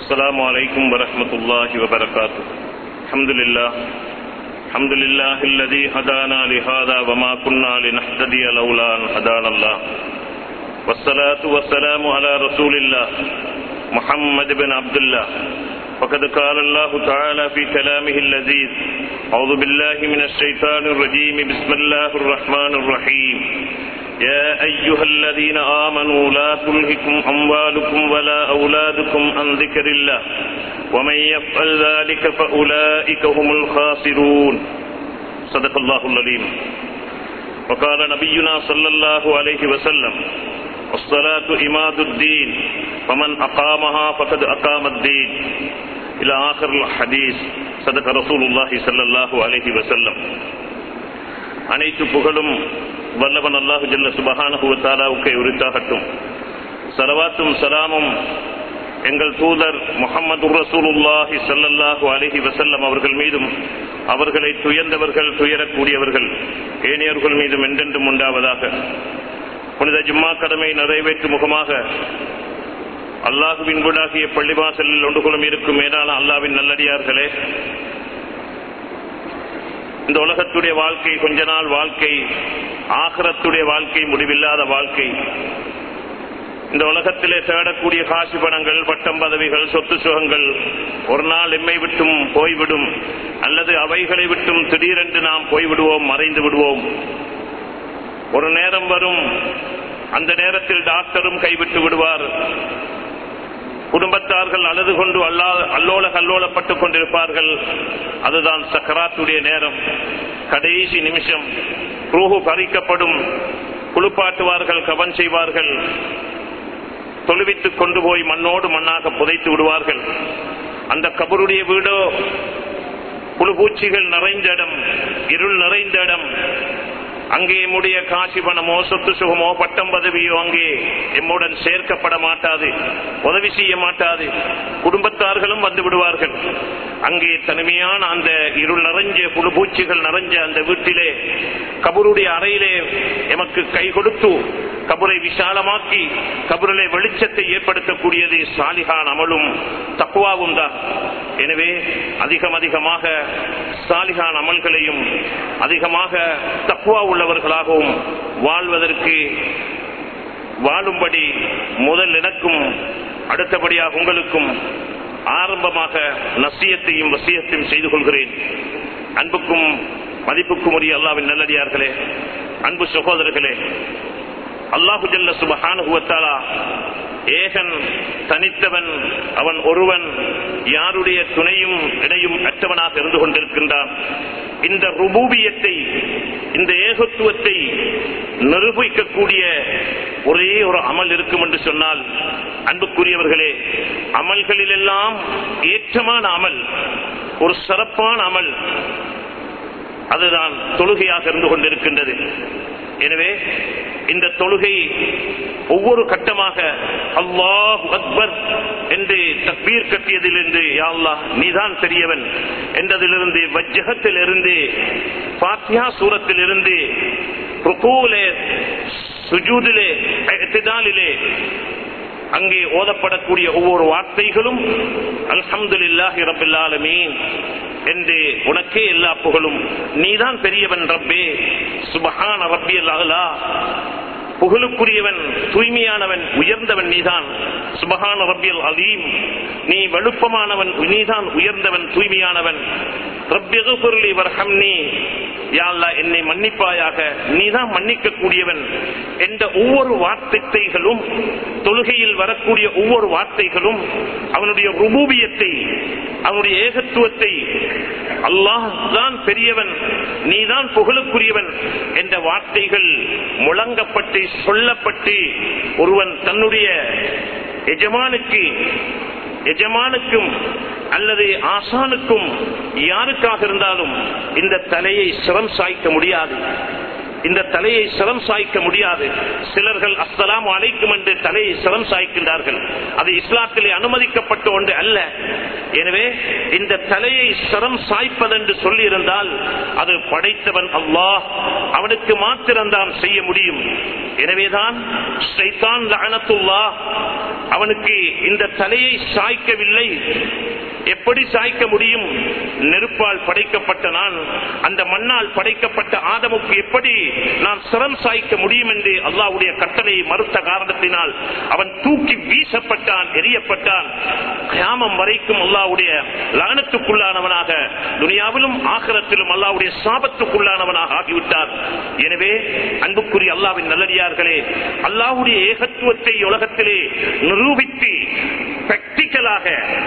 السلام عليكم ورحمة الله وبركاته الحمد لله الحمد لله الذي هدانا لهذا وما كنا لنهتدي لولا أن هدانا الله والصلاة والسلام على رسول الله محمد بن عبد الله وقد قال الله تعالى في كلامه اللذيذ أعوذ بالله من الشيطان الرجيم بسم الله الرحمن الرحيم يا أيها الذين آمنوا لا تلهكم أموالكم ولا أولادكم عن ذكر الله ومن يفعل ذلك فأولئك هم الخاسرون صدق الله العليم وقال نبينا صلى الله عليه وسلم الصلاة إماد الدين فمن أقامها فقد أقام الدين إلى آخر الحديث صدق رسول الله صلى الله عليه وسلم அனைத்து புகழும் வல்லவன் அல்லாஹு ஜல்ல சுபஹானஹுவத்தாலாவுக்கு உரித்தாகட்டும் சலவாத்தும் சலாமும் எங்கள் தூதர் முகமது ரசூலுல்லாஹி சல்லல்லாஹு அலஹி வசல்லம் அவர்கள் மீதும் அவர்களை துயர்ந்தவர்கள் துயரக்கூடியவர்கள் ஏனையவர்கள் மீதும் என்றென்றும் உண்டாவதாக புனித ஜும்மா கடமை நிறைவேற்றும் முகமாக அல்லாஹுவின் வீடாகிய பள்ளிவாசலில் ஒன்றுகுலம் இருக்கும் மேலான அல்லாவின் நல்லடியார்களே இந்த உலகத்துடைய வாழ்க்கை கொஞ்ச நாள் வாழ்க்கை ஆகரத்துடைய வாழ்க்கை முடிவில்லாத வாழ்க்கை இந்த உலகத்திலே தேடக்கூடிய காசு பணங்கள் பட்டம் பதவிகள் சொத்து சுகங்கள் ஒரு நாள் எம்மை விட்டும் போய்விடும் அல்லது அவைகளை விட்டும் திடீரென்று நாம் போய்விடுவோம் மறைந்து விடுவோம் ஒரு நேரம் வரும் அந்த நேரத்தில் டாக்டரும் கைவிட்டு விடுவார் குடும்பத்தார்கள் அழுது கொண்டு அல்லா அல்லோல கல்லோலப்பட்டுக் கொண்டிருப்பார்கள் அதுதான் சக்கராத்துடைய நேரம் கடைசி நிமிஷம் ரூஹு பறிக்கப்படும் குளிப்பாட்டுவார்கள் கவன் செய்வார்கள் தொழுவித்துக் கொண்டு போய் மண்ணோடு மண்ணாக புதைத்து விடுவார்கள் அந்த கபருடைய வீடோ புழுபூச்சிகள் நிறைந்த இடம் இருள் நிறைந்த இடம் அங்கே எம்முடைய காசி பணமோ சொத்து சுகமோ பட்டம் பதவியோ அங்கே எம்முடன் சேர்க்கப்பட மாட்டாது உதவி செய்ய மாட்டாது குடும்பத்தார்களும் வந்து விடுவார்கள் அங்கே தனிமையான அந்த இருள் நிறைஞ்ச புழுபூச்சிகள் நிறைஞ்ச அந்த வீட்டிலே கபருடைய அறையிலே எமக்கு கை கொடுத்து கபரை விசாலமாக்கி கபரிலே வெளிச்சத்தை ஏற்படுத்தக்கூடியது சாலிகான் அமலும் தக்குவாவும் தான் எனவே அதிகம் அதிகமாக சாலிகான் அமல்களையும் அதிகமாக தக்குவா உள்ளவர்களாகவும் வாழ்வதற்கு வாழும்படி முதல் எனக்கும் அடுத்தபடியாக உங்களுக்கும் ஆரம்பமாக நசியத்தையும் வசியத்தையும் செய்து கொள்கிறேன் அன்புக்கும் மதிப்புக்கும் உரிய அல்லாவின் நல்லடியார்களே அன்பு சகோதரர்களே அல்லாஹு ஜல்ல சுபஹானுவத்தாலா ஏகன் தனித்தவன் அவன் ஒருவன் யாருடைய துணையும் இணையும் அற்றவனாக இருந்து கொண்டிருக்கின்றான் இந்த ருபூபியத்தை இந்த ஏகத்துவத்தை நிரூபிக்கக்கூடிய ஒரே ஒரு அமல் இருக்கும் என்று சொன்னால் அன்புக்குரியவர்களே அமல்களிலெல்லாம் ஏற்றமான அமல் ஒரு சிறப்பான அமல் அதுதான் தொழுகையாக இருந்து கொண்டிருக்கின்றது எனவே இந்த தொழுகை ஒவ்வொரு கட்டமாக அல்லாஹ் அக்பர் என்று தக்பீர் கட்டியதிலிருந்து யாழ்லா நீதான் பெரியவன் என்றதிலிருந்து வஜ்ஜகத்தில் இருந்து பாத்தியா சூரத்தில் இருந்து ருக்கூலே சுஜூதிலே எத்திதாலிலே அங்கே ஓதப்படக்கூடிய ஒவ்வொரு வார்த்தைகளும் அல்ஹம்துலில்லாஹி ரபில் ஆலமீன் என்று உனக்கே எல்லா புகழும் நீதான் பெரியவன் ரப்பே சுபஹான ரப்பியல் அகலா புகழுக்குரியவன் தூய்மையானவன் உயர்ந்தவன் நீதான் சுபகான ரப்பியல் அலீம் நீ வலுப்பமானவன் நீதான் உயர்ந்தவன் தூய்மையானவன் ரப்பியகுபுரலி வர்ஹம்னி யாழ்லா என்னை மன்னிப்பாயாக நீதான் மன்னிக்க கூடியவன் என்ற ஒவ்வொரு வார்த்தைகளும் தொழுகையில் வரக்கூடிய ஒவ்வொரு வார்த்தைகளும் அவனுடைய ருபூபியத்தை அவனுடைய ஏகத்துவத்தை அல்லாஹ் தான் பெரியவன் நீதான் புகழுக்குரியவன் என்ற வார்த்தைகள் முழங்கப்பட்டு சொல்லப்பட்டு ஒருவன் தன்னுடைய எஜமானுக்கு எஜமானுக்கும் அல்லது ஆசானுக்கும் யாருக்காக இருந்தாலும் இந்த தலையை சிரம் சாய்க்க முடியாது இந்த தலையை சிரம் சாய்க்க முடியாது சிலர்கள் அஸ்ஸலாம் அழைக்கும் என்று தலையை சிரம் சாய்க்கின்றார்கள் அது இஸ்லாத்திலே அனுமதிக்கப்பட்ட ஒன்று அல்ல எனவே இந்த தலையை சிரம் சாய்ப்பதென்று சொல்லி இருந்தால் அது படைத்தவன் அல்லாஹ் அவனுக்கு மாத்திரம்தான் செய்ய முடியும் எனவேதான் ஷைத்தான் லஅனத்துல்லா அவனுக்கு இந்த தலையை சாய்க்கவில்லை எப்படி சாய்க்க முடியும் நெருப்பால் படைக்கப்பட்ட நான் அந்த மண்ணால் படைக்கப்பட்ட ஆதமுக்கு எப்படி நான் சிரம் சாய்க்க முடியும் என்று அல்லாவுடைய கட்டளையை மறுத்த காரணத்தினால் அவன் தூக்கி வீசப்பட்டான் எரியப்பட்டான் கியாமம் வரைக்கும் அல்லாவுடைய லானத்துக்குள்ளானவனாக துனியாவிலும் ஆகரத்திலும் அல்லாவுடைய சாபத்துக்குள்ளானவனாக ஆகிவிட்டார் எனவே அன்புக்குரிய அல்லாவின் நல்லடியார்களே அல்லாவுடைய ஏகத்துவத்தை உலகத்திலே நிரூபித்து பிராக்டிக்கலாக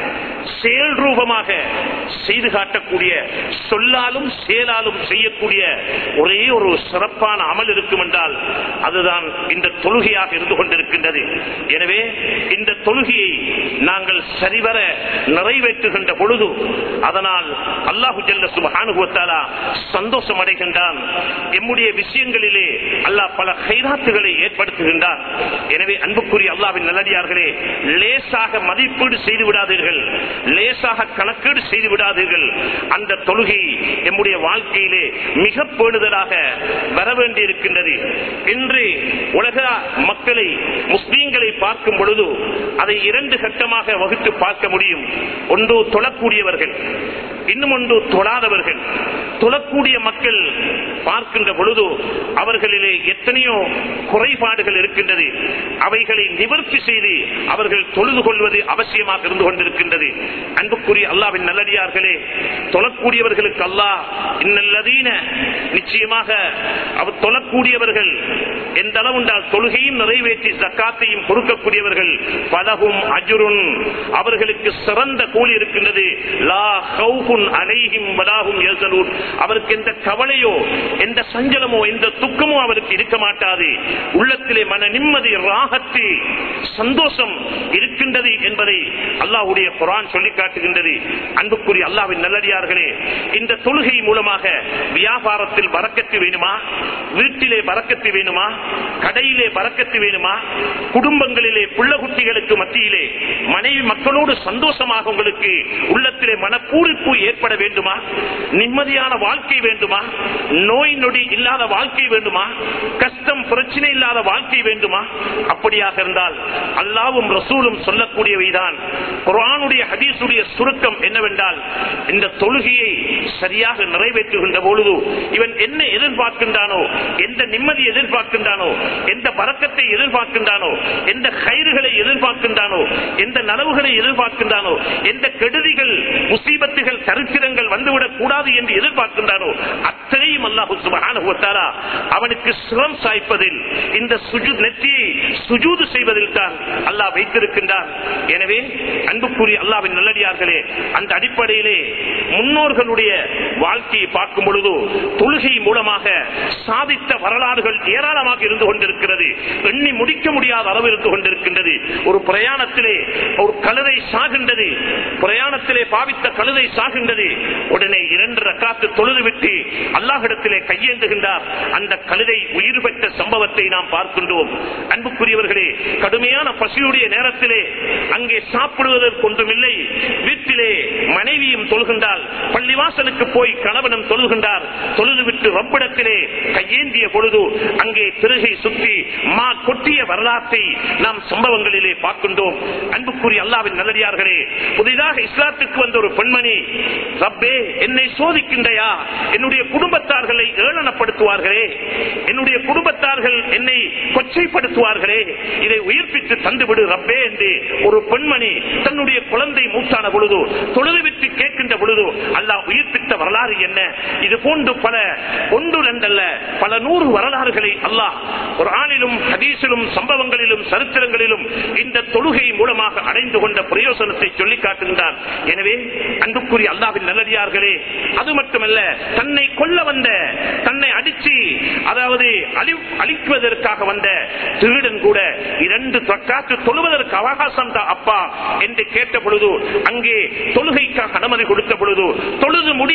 செயல் ரூபமாக செய்து காட்டக்கூடிய சொல்லாலும் செயலாலும் செய்யக்கூடிய ஒரே ஒரு சிறப்பான அமல் இருக்கும் என்றால் அதுதான் இந்த தொழுகையாக இருந்து கொண்டிருக்கின்றது எனவே இந்த தொழுகையை நாங்கள் சரிவர நிறைவேற்றுகின்ற பொழுது அதனால் அல்லாஹு ஜல்ல சுபஹானுபவத்தாலா சந்தோஷம் அடைகின்றான் எம்முடைய விஷயங்களிலே அல்லாஹ் பல கைராத்துகளை ஏற்படுத்துகின்றான் எனவே அன்புக்குரிய அல்லாவின் நல்லடியார்களே லேசாக மதிப்பீடு செய்து விடாதீர்கள் லேசாக கணக்கீடு செய்து விடாதீர்கள் அந்த தொழுகை எம்முடைய வாழ்க்கையிலே மிக பேணுதலாக வர வேண்டியிருக்கின்றது இன்று உலக மக்களை முஸ்லீம்களை பார்க்கும் பொழுது அதை இரண்டு கட்டமாக வகுத்து பார்க்க முடியும் ஒன்று தொழக்கூடியவர்கள் இன்னும் ஒன்று தொழாதவர்கள் தொழக்கூடிய மக்கள் பார்க்கின்ற பொழுது அவர்களிலே எத்தனையோ குறைபாடுகள் இருக்கின்றது அவைகளை நிவர்த்தி செய்து அவர்கள் தொழுது கொள்வது அவசியமாக இருந்து கொண்டிருக்கின்றது அன்புக்குரிய அல்லாவின் நல்லடியார்களே தொழக்கூடியவர்களுக்கு அல்லாஹ் இன்னல்லதீன நிச்சயமாக அவர் தொழக்கூடியவர்கள் எந்த அளவு உண்டால் தொழுகையும் நிறைவேற்றி ஜக்காத்தையும் கொடுக்கக்கூடியவர்கள் பலகும் அஜுருன் அவர்களுக்கு சிறந்த கூலி இருக்கின்றது லா ஹவுஃபுன் அலைஹிம் வலாஹும் யஸலூன் அவருக்கு எந்த கவலையோ எந்த சஞ்சலமோ எந்த துக்கமோ அவருக்கு இருக்க மாட்டாது உள்ளத்திலே மன நிம்மதி ராகத்து சந்தோஷம் இருக்கின்றது என்பதை அல்லாஹ்வுடைய குரான் சொல்லி காட்டுகின்றது அன்புக்குரிய அல்லாஹ்வின் நல்லடியார்களே இந்த தொழுகை மூலமாக வியாபாரத்தில் பறக்கத்து வேணுமா வீட்டிலே பறக்கத்து வேணுமா கடையிலே பறக்கத்து வேணுமா குடும்பங்களிலே புள்ள குட்டிகளுக்கு மத்தியிலே மனைவி மக்களோடு சந்தோஷமாக உங்களுக்கு உள்ளத்திலே மனப்பூரிப்பு ஏற்பட வேண்டுமா நிம்மதியான வாழ்க்கை வேண்டுமா நோய் நொடி இல்லாத வாழ்க்கை வேண்டுமா கஷ்டம் பிரச்சனை இல்லாத வாழ்க்கை வேண்டுமா அப்படியாக இருந்தால் அல்லாவும் ரசூலும் சொல்லக்கூடியவைதான் குரானுடைய ஹதீசுடைய சுருக்கம் என்னவென்றால் இந்த தொழுகையை சரியாக நிறைவேற்றுகின்ற பொழுது இவன் என்ன எதிர்பார்க்கின்றானோ எந்த நிம்மதி எதிர்பார்க்கின்றானோ எந்த பறக்கத்தை எதிர்பார்க்கின்றானோ எந்த கயிறுகளை எதிர்பார்க்கின்றானோ எந்த நனவுகளை எதிர்பார்க்கின்றானோ எந்த கெடுதிகள் முசீபத்துகள் தரித்திரங்கள் வந்துவிடக் கூடாது என்று எதிர்பார்க்கின்றானோ அத்தனையும் அல்லாஹு சுபஹானஹு வ தஆலா அவனுக்கு சிரம் சாய்ப்பதில் இந்த சுஜு நெற்றியை சுஜூது செய்வதில் தான் அல்லாஹ் வைத்திருக்கின்றார் எனவே அன்புக்குரிய அல்லாவின் நல்லடியார்களே அந்த அடிப்படையிலே முன்னோர்களுடைய வாழ்க்கையை பார்க்கும் பொழுது தொழுகை மூலமாக சாதித்த வரலாறுகள் ஏராளமாக இருந்து கொண்டிருக்கிறது எண்ணி முடிக்க முடியாத அளவு இருந்து கொண்டிருக்கின்றது ஒரு பிரயாணத்திலே ஒரு கழுதை சாகின்றது பிரயாணத்திலே பாவித்த கழுதை சாகின்றது உடனே இரண்டு ரக்காத்து தொழுது விட்டு அல்லாஹிடத்திலே கையேந்துகின்றார் அந்த கழுதை உயிர் பெற்ற சம்பவத்தை நாம் பார்க்கின்றோம் அன்புக்குரியவர்களே கடுமையான பசியுடைய நேரத்திலே அங்கே சாப்பிடுவதற்கு ஒன்றுமில்லை வீட்டிலே மனைவியும் தொழுகின்றால் பள்ளிவாசலுக்கு போய் கணவனும் தொழுகின்றார் தொழுது விட்டு ரப்பிடத்திலே கையேந்திய பொழுது அங்கே திருகை சுற்றி மா கொட்டிய வரலாற்றை நாம் சம்பவங்களிலே பார்க்கின்றோம் அன்புக்குரிய அல்லாவின் நல்லடியார்களே புதிதாக இஸ்லாத்துக்கு வந்த ஒரு பெண்மணி ரப்பே என்னை சோதிக்கின்றையா என்னுடைய குடும்பத்தார்களை ஏளனப்படுத்துவார்களே என்னுடைய குடும்பத்தார்கள் என்னை கொச்சைப்படுத்துவார்களே இதை உயிர்ப்பித்து தந்துவிடு ரப்பே என்று ஒரு பெண்மணி தன்னுடைய குழந்தை மூத்தான பொழுது தொழுது விட்டு கேட்கின்ற பொழுது அல்லாஹ் உயிர்ப்பித்த வரலாறு என்ன இது போன்று பல ஒன்று ரெண்டல்ல பல நூறு வரலாறுகளை அல்லாஹ் ஒரு ஆளிலும் ஹதீஸிலும் சம்பவங்களிலும் சரித்திரங்களிலும் இந்த தொழுகை மூலமாக அடைந்து கொண்ட பிரயோசனத்தை சொல்லி காட்டுகின்றார் எனவே அன்புக்குரிய அல்லாவின் நல்லடியார்களே அது மட்டுமல்ல தன்னை கொல்ல வந்த தன்னை அடிச்சு அதாவது அழி- அழிக்குவதற்காக வந்த திருடன் கூட இரண்டு தக்காத்து தொழுவதற்கு அவகாசம் தான் அப்பா என்று கேட்ட பொழுது அங்கே தொழுகைக்காக அனுமதி கொடுத்த பொழுது தொழுது முடிய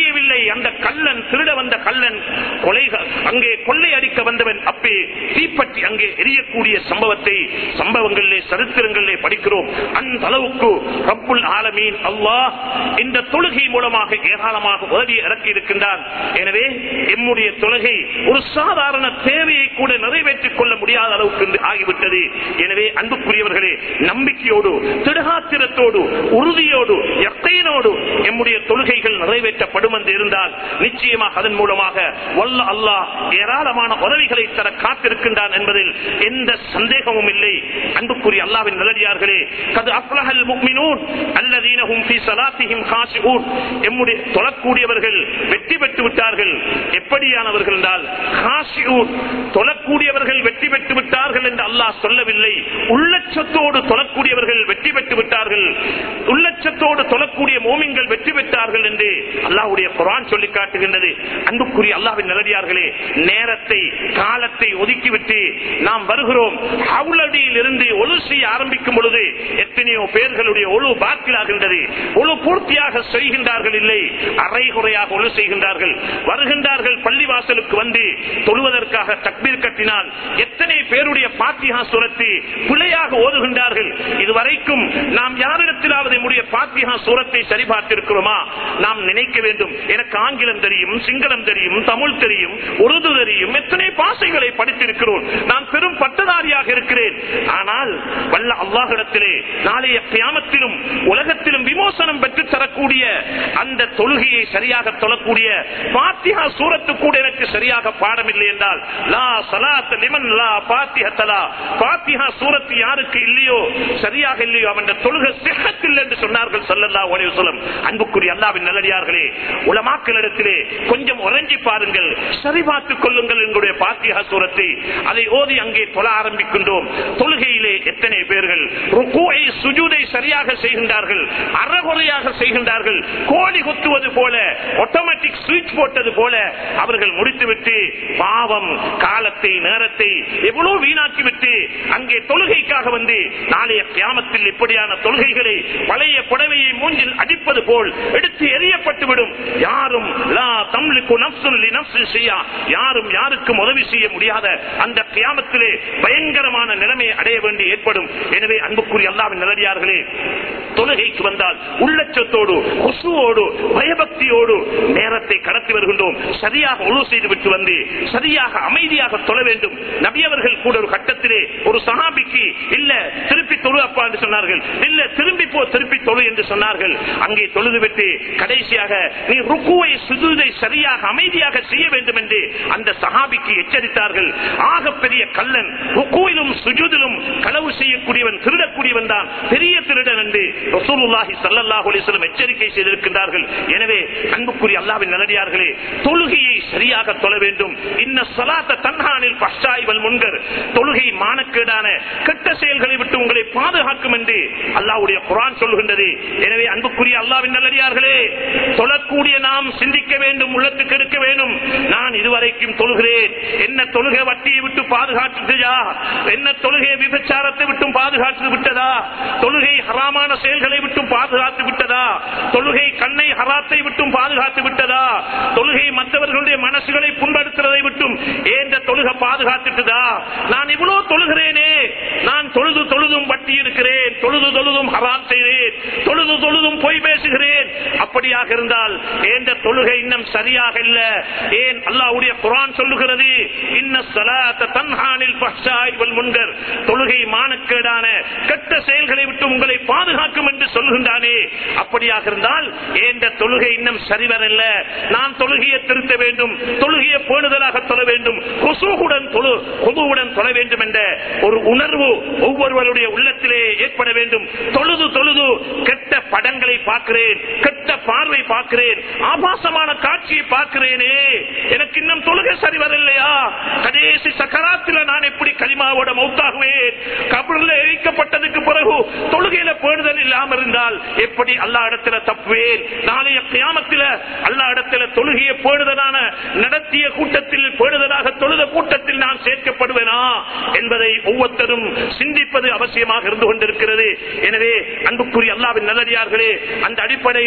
அணையவில்லை அந்த கள்ளன் திருட வந்த கள்ளன் கொலை அங்கே கொள்ளை அடிக்க வந்தவன் அப்பே தீப்பற்றி அங்கே எரியக்கூடிய சம்பவத்தை சம்பவங்களிலே சரித்திரங்களிலே படிக்கிறோம் அந்த அளவுக்கு ரப்புல் ஆலமீன் அல்லாஹ் இந்த தொழுகை மூலமாக ஏராளமாக உதவி இறக்கி இருக்கின்றான் எனவே எம்முடைய தொழுகை ஒரு சாதாரண தேவையை கூட நிறைவேற்றிக் கொள்ள முடியாத அளவுக்கு இன்று ஆகிவிட்டது எனவே அன்புக்குரியவர்களே நம்பிக்கையோடு திடகாத்திரத்தோடு உறுதியோடு எத்தையினோடு எம்முடைய தொழுகைகள் நிறைவேற்றப்படும் என்று இருந்தால் நிச்சயமாக அதன் மூலமாக வல்ல அல்லாஹ் ஏராளமான உதவிகளை தர காத்திருக்கின்றான் என்பதில் எந்த சந்தேகமும் இல்லை அன்புக்குரிய அல்லாவின் நல்லடியார்களே கது அப்லஹல் முக்மினூன் அல்லதீனஹும் ஃபீ ஸலாத்திஹிம் காஷிஊன் எம்முடைய தொழக்கூடியவர்கள் வெற்றி பெற்று விட்டார்கள் எப்படியானவர்கள் என்றால் காஷிஊன் தொழக்கூடியவர்கள் வெற்றி பெற்று விட்டார்கள் என்று அல்லாஹ் சொல்லவில்லை உள்ளச்சத்தோடு தொழக்கூடியவர்கள் வெற்றி பெற்று விட்டார்கள் உள்ளச்சத்தோடு தொழக்கூடிய மோமின்கள் வெற்றி பெற்றார்கள் என்று அல்லாஹ்வுடைய குர்ஆன் சொல்லி காட்டுகின்றது அன்புக்குரிய அல்லாஹ்வின் நல்லடியார்களே நேரத்தை காலத்தை ஒதுக்கிவிட்டு நாம் வருகிறோம் ஹவுலடியில் இருந்து ஒழு செய்ய ஆரம்பிக்கும் பொழுது எத்தனையோ பேர்களுடைய ஒழு பாத்திலாகின்றது ஒழு பூர்த்தியாக செய்கின்றார்கள் இல்லை அரைகுறையாக ஒழு செய்கின்றார்கள் வருகின்றார்கள் பள்ளிவாசலுக்கு வந்து தொழுவதற்காக தக்பீர் கட்டினால் எத்தனை பேருடைய பாத்திகா சுரத்தை பிழையாக ஓதுகின்றார்கள் இதுவரைக்கும் நாம் யாரிடத்திலாவது நம்முடைய பாத்திகா சூரத்தை சரிபார்த்திருக்கிறோமா நாம் நினைக்க வேண்டும் எனக்கு ஆங்கிலம் தெரியும் சிங்களம் தெரியும் தமிழ் தெரியும் உருது தெரியும் எத்தனை பாசைகளை படித்திருக்கிறோம் நான் பெரும் பட்டதாரியாக இருக்கிறேன் ஆனால் வல்ல அல்லாஹிடத்திலே நாளைய கியாமத்திலும் உலகத்திலும் விமோசனம் பெற்று தரக்கூடிய அந்த தொழுகையை சரியாக தொழக்கூடிய பாத்திகா சூரத்து கூட எனக்கு சரியாக பாடம் இல்லை என்றால் லா சலாத் லிமன் லா பாத்திஹத்தலா பாத்திஹா சூரத்து யாருக்கு இல்லையோ சரியாக இல்லையோ அவன் தொழுகை சிஹத்தில் என்று சொன்னார்கள் ஸல்லல்லாஹு அலைஹி வஸல்லம் அன்புக்குரிய அல்லாஹ்வின் நல்லடியார்களே உலமாக்களிடத்திலே கொஞ்சம் உறைஞ்சி பாருங்கள் சரி பார்த்துக் கொள்ளுங்கள் எங்களுடைய பாத்திஹா சூரத்தை அதை ஓதி அங்கே தொழ ஆரம்பிக்கின்றோம் தொழுகையிலே எத்தனை பேர்கள் ருக்குவை சுஜூதை சரியாக செய்கின்றார்கள் அறகுறையாக செய்கின்றார்கள் கோழி குத்துவது போல ஆட்டோமேட்டிக் சுவிட்ச் போட்டது போல அவர்கள் முடித்துவிட்டு பாவம் காலத்தை நேரத்தை எவ்வளவு வீணாக்கிவிட்டு அங்கே தொழுகைக்காக வந்து நாளைய கியாமத்தில் இப்படியான தொழுகைகளை பழைய புடவையை மூஞ்சில் அடிப்பது போல் எடுத்து எரியப்பட்டுவிடும் யாரும் லா தம்லிக்கு நஃப்சுன் லி நஃப்சின் செய்யா யாரும் யாருக்கும் உதவி செய்ய முடியாத அந்த கியாமத்திலே பயங்கரமான நிலைமையை அடைய வேண்டி ஏற்படும் எனவே அன்புக்குரிய அல்லாவின் நல்லடியார்களே தொழுகைக்கு வந்தால் உள்ளச்சத்தோடு கொசுவோடு பயபக்தியோடு நேரத்தை கடத்தி வருகின்றோம் சரியாக ஒழு செய்து விட்டு வந்து சரியாக அமைதியாக தொழ வேண்டும் நபியவர்கள் கூட ஒரு கட்டத்திலே ஒரு சஹாபிக்கு இல்ல திருப்பி தொழு அப்பா என்று சொன்னார்கள் இல்ல திரும்பி போ திருப்பி தொழு என்று சொன்னார்கள் அங்கே தொழுது விட்டு கடைசியாக நீ ருக்குவை சுதுதை சரியாக அமைதியாக செய்ய வேண்டும் என்று அந்த சஹாபிக்கு எச்சரித்தார்கள் ஆக பெரிய கல்லன் ருக்குவிலும் சுஜூதிலும் களவு செய்யக்கூடியவன் திருடக்கூடியவன் தான் பெரிய திருடன் என்று ரசூலுல்லாஹி ஸல்லல்லாஹு அலைஹி வஸல்லம் எச்சரிக்கை செய்திருக்கின்றார்கள் எனவே அன்புக்குரிய அல்லாஹ்வின் நல்லடியார்களே தொழுகையை சரியாக தொழ வேண்டும் இன்ன ஸலாத்த தன்ஹானில் ஃபஹ்ஷாய் வல் முன்கர் தொழுகை மானக்கேடான கெட்ட செயல்களை விட்டு உங்களை பாதுகாக்கும் என்று அல்லாஹ்வுடைய குர்ஆன் சொல்கின்றது எனவே அன்புக்குரிய அல்லாஹ்வின் நல்லடியார்களே தொழக்கூடிய நாம் சிந்திக்க வேண்டும் உள்ளத்துக்கு எடுக்க வேண்டும் நான் இதுவரைக்கும் தொழுகிறேன் என்ன தொழுகை வட்டியை விட்டு பாதுகாத்துதா என்ன தொழுகை விபச்சாரத்தை விட்டும் பாதுகாத்து விட்டதா தொழுகை ஹராமான செயல்களை விட்டும் பாதுகாத்து விட்டதா தொழுகை கண்ணை ஹராத்தை விட்டும் பாதுகாத்து விட்டதா தொழுகை மற்றவர்களுடைய மனசுகளை புண்படுத்துறதை விட்டும் ஏந்த தொழுகை பாதுகாத்துட்டுதா நான் இவ்வளவு தொழுகிறேனே நான் தொழுது தொழுதும் வட்டி இருக்கிறேன் தொழுது தொழுதும் ஹராம் செய்கிறேன் தொழுது தொழுதும் பொய் பேசுகிறேன் அப்படியாக இருந்தால் ஏந்த தொழுகை இன்னும் சரியாக இல்ல ஏன் அல்லாஹ்வுடைய குர்ஆன் சொல்லுகிறது இன்ன ஸலாத்த தன்ஹானில் ஃபஹ்ஷாய் வல் முன்கர் தொழுகை மானக்கேடான கெட்ட செயல்களை விட்டு உங்களை பாதுகாக்கும் என்று சொல்கின்றானே அப்படியாக இருந்தால் ஏந்த தொழுகை இன்னும் சரிவரல்ல நான் தொழுகையை திருத்த வேண்டும் தொழுகையை பேணுதலாக தொழ வேண்டும் கொசுகுடன் தொழு கொதுவுடன் தொழ வேண்டும் என்ற ஒரு உணர்வு ஒவ்வொருவருடைய உள்ளத்திலே ஏற்பட வேண்டும் தொழுது தொழுது கெட்ட படங்களை பார்க்கிறேன் கெட்ட பார்வை பார்க்கிறேன் ஆபாசமான காட்சியை பார்க்கிறேனே எனக்கு இன்னும் தொழுகை சரி வரலையா கடைசி சக்கராத்தில் நான் எப்படி களிமாவோட மௌத்தாகுவேன் கபரில் எரிக்கப்பட்டதுக்கு பிறகு தொழுகையில பேணுதல் இல்லாமல் இருந்தால் எப்படி அல்லா இடத்துல தப்புவேன் நாளைய கியாமத்தில அல்லா இடத்துல தொழுகையை பேணுதலான நடத்திய கூட்டத்தில் பேணுதலாக தொழுத கூட்டத்தில் நான் சேர்க்கப்படுவேனா என்பதை ஒவ்வொருத்தரும் சிந்திப்பது அவசியமாக இருந்து கொண்டிருக்கிறது எனவே அன்புக்குரிய அல்லாவின் நல்லடியார்களே அந்த அடிப்படையில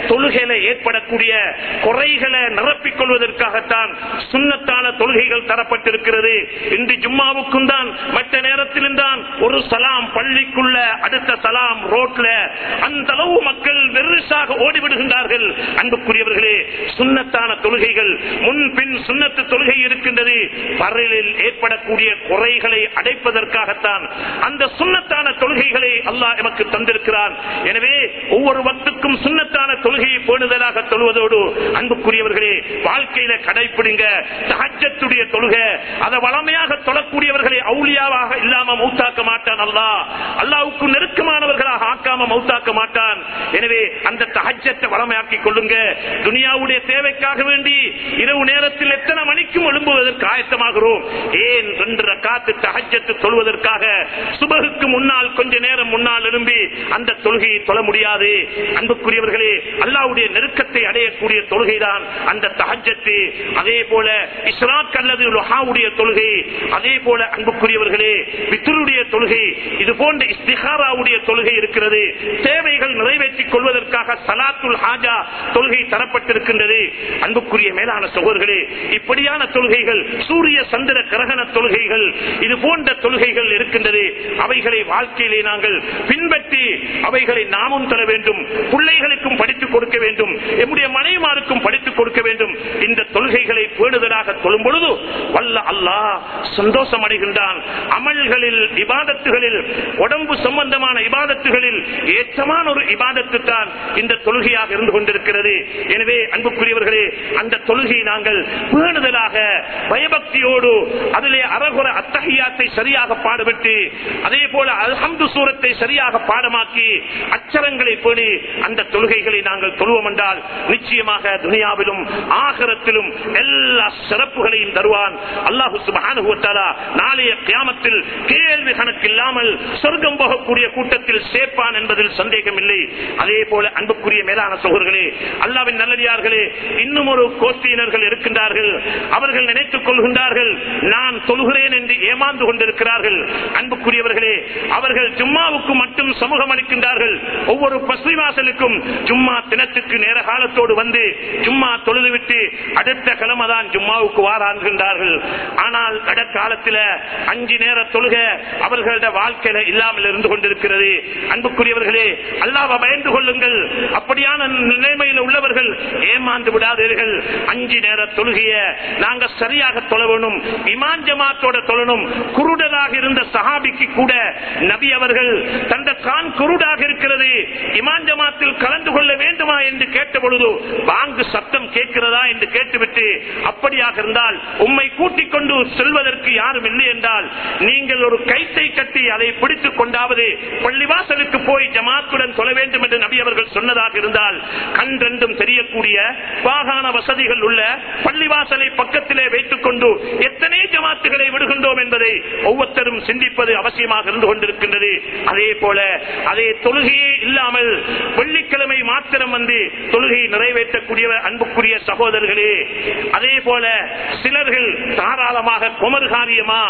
தொழுகையில ஏற்படக்கூடிய குறைகளை நிரப்பிக் கொள்வதற்காகத்தான் சுண்ணத்தான தொழுகைகள் தரப்பட்டிருக்கிறது இன்று ஜும்மாவுக்கும் தான் மற்ற நேரத்திலும் தான் ஒரு சலாம் பள்ளிக்குள்ள அடுத்த சலாம் ரோட்ல அந்த அளவு மக்கள் வெறுசாக ஓடிவிடுகின்றார்கள் அன்புக்குரியவர்களே சுண்ணத்தான தொழுகைகள் முன் பின் சுண்ணத்து தொழுகை இருக்கின்றது பரலில் ஏற்படக்கூடிய குறைகளை அடைப்பதற்காகத்தான் அந்த சுண்ணத்தான தொழுகைகளை அல்லாஹ் எமக்கு தந்திருக்கிறான் எனவே ஒவ்வொரு வக்துக்கும் சுண்ணத்தான தொழுகையை பேணுதலாக தொழுவதோடு அன்புக்குரியவர்களே வாழ்க்கையில கடைபிடிங்க தஹஜத்துடைய தொழுகை அதை வளமையாக தொழக்கூடியவர்களை அவுளியாவாக இல்லாம மௌத்தாக்க மாட்டான் அல்லாஹ் அல்லாவுக்கு நெருக்கமானவர்களாக ஆக்காம மௌத்தாக்க மாட்டான் எனவே அந்த தஹஜத்தை வளமையாக்கிக் கொள்ளுங்க துனியாவுடைய தேவைக்காக வேண்டி இரவு நேரத்தில் எத்தனை மணிக்கும் எழும்புவதற்கு ஆயத்தமாகிறோம் ஏன் ரெண்டு ரக்காத்து தஹஜத்து தொழுவதற்காக சுபகுக்கு முன்னால் கொஞ்ச நேரம் முன்னால் எழும்பி அந்த தொழுகையை தொழ முடியாது அன்புக்குரியவர்களே அல்லாவுடைய நெருக்கத்தை அடையக்கூடிய தொழுகைதான் அந்த தஹஜத்து அதே போல இஸ்ராக் அல்லது லுஹாவுடைய தொழுகை அதே போல அன்புக்குரியவர்களே பித்ருடைய தொழுகை இது போன்ற இஸ்திகாராவுடைய தொழுகை இருக்கிறது தேவைகள் நிறைவேற்றிக் கொள்வதற்காக சலாத்துல் ஹாஜா தொழுகை தரப்பட்டிருக்கின்றது அன்புக்குரிய மேலான சகோதரர்களே இப்படியான தொழுகைகள் சூரிய சந்திர கிரகண தொழுகைகள் இது போன்ற தொழுகைகள் இருக்கின்றது அவைகளை வாழ்க்கையிலே நாங்கள் பின்பற்றி அவைகளை நாமும் தர வேண்டும் பிள்ளைகளுக்கும் படித்துக் கொடுக்க வேண்டும் எம்முடைய மனைமாருக்கும் படித்துக் கொடுக்க வேண்டும் இந்த தொழுகைகளை பேணுதலாக தொழும் பொழுது வல்ல அல்லாஹ் சந்தோஷம் அடைகின்றான் அமல்களில் இபாதத்துகளில் உடம்பு சம்பந்தமான இபாதத்துகளில் ஏற்றமான ஒரு இபாதத்து தான் இந்த தொழுகையாக இருந்து கொண்டிருக்கிறது எனவே அன்புக்குரியவர்களே அந்த தொழுகையை நாங்கள் பேணுதலாக பயபக்தியோடு அதிலே அரகுர அத்தகையாத்தை சரியாக பாடுபட்டு அதே போல அல்ஹம்து சூரத்தை சரியாக பாடமாக்கி அச்சரங்களை பேணி அந்த தொழுகைகளை நாங்கள் தொழுவோம் என்றால் நிச்சயமாக துனியாவிலும் ஆகரத்திலும் எல்லா சிறப்புகளையும் தருவான் அல்லாஹு சுப்ஹானஹு வ தஆலா நாளைய கியாமத்தில் கேள்வி கணக்கில்லாமல் சொர்க்கம் போகக்கூடிய கூட்டத்தில் சேர்ப்பான் என்பதில் சந்தேகம் இல்லை அதே போல அன்புக்குரிய மேலான சகோதரர்களே அல்லாவின் நல்லடியார்களே இன்னும் ஒரு கோஷ்டியினர்கள் இருக்கின்றார்கள் அவர்கள் நினைத்துக் கொள்கின்றார்கள் நான் தொழுகிறேன் என்று ஏமாந்து கொண்டிருக்கிறார்கள் அன்புக்குரியவர்களே அவர்கள் ஜும்மாவுக்கு மட்டும் சமூகம் அளிக்கின்றார்கள் ஒவ்வொரு பசுவாசலுக்கும் ஜும்மா தினத்துக்கு நேர காலத்தோடு வந்து ஜும்மா தொழுதுவிட்டு அடுத்த கிழமை தான் ஜும்மாவுக்கு வாரான்கின்றார்கள் ஆனால் கடற்காலத்தில் அஞ்சு நேர தொழுக அவர்களுடைய வாழ்க்கையில இல்லாமல் இருந்து கொண்டிருக்கிறது அன்புக்குரியவர்களே அல்லாஹ் பயந்து கொள்ளுங்கள் அப்படியான நிலைமையில் உள்ளவர்கள் ஏமாந்து விடாதீர்கள் அஞ்சு நேர தொழுகைய நாங்க சரியாக தொழ வேணும் இமான் ஜமாத்தோட தொழணும் குருடராக இருந்த சஹாபிக்கு கூட நபி அவர்கள் தந்த கான் குருடாக இருக்கிறது இமான் ஜமாத்தில் கலந்து கொள்ள வேண்டுமா என்று கேட்ட பொழுது வாங்கு சத்தம் கேட்கிறதா என்று கேட்டுவிட்டு அப்படியாக இருந்தால் உம்மை கூட்டிக் கொண்டு செல்வதற்கு யாரும் இல்லை என்றால் நீங்கள் ஒரு கைத்தை கட்டி அதை பிடித்துக் கொண்டாவது பள்ளிவாசலுக்கு போய் ஜமாத்துடன் சொல்ல வேண்டும் என்று நபி அவர்கள் சொன்னதாக இருந்தால் கண் ரெண்டும் தெரியக்கூடிய வாகன வசதிகள் உள்ள பள்ளிவாசலை பக்கத்திலே வைத்துக் கொண்டு எத்தனை ஜமாத்துகளை விடுகின்றோம் என்பதை ஒவ்வொருத்தரும் சிந்திப்பது அவசியமாக இருந்து கொண்டிருக்கின்றது அதே போல அதே தொழுகையே இல்லாமல் வெள்ளிக்கிழமை மாத்திரம் வந்து தொழுகையை நிறைவேற்றக்கூடிய அன்புக்குரிய சகோதரர்களே அதே போல சிலர்கள் தாராளமாக குமர்காரியமா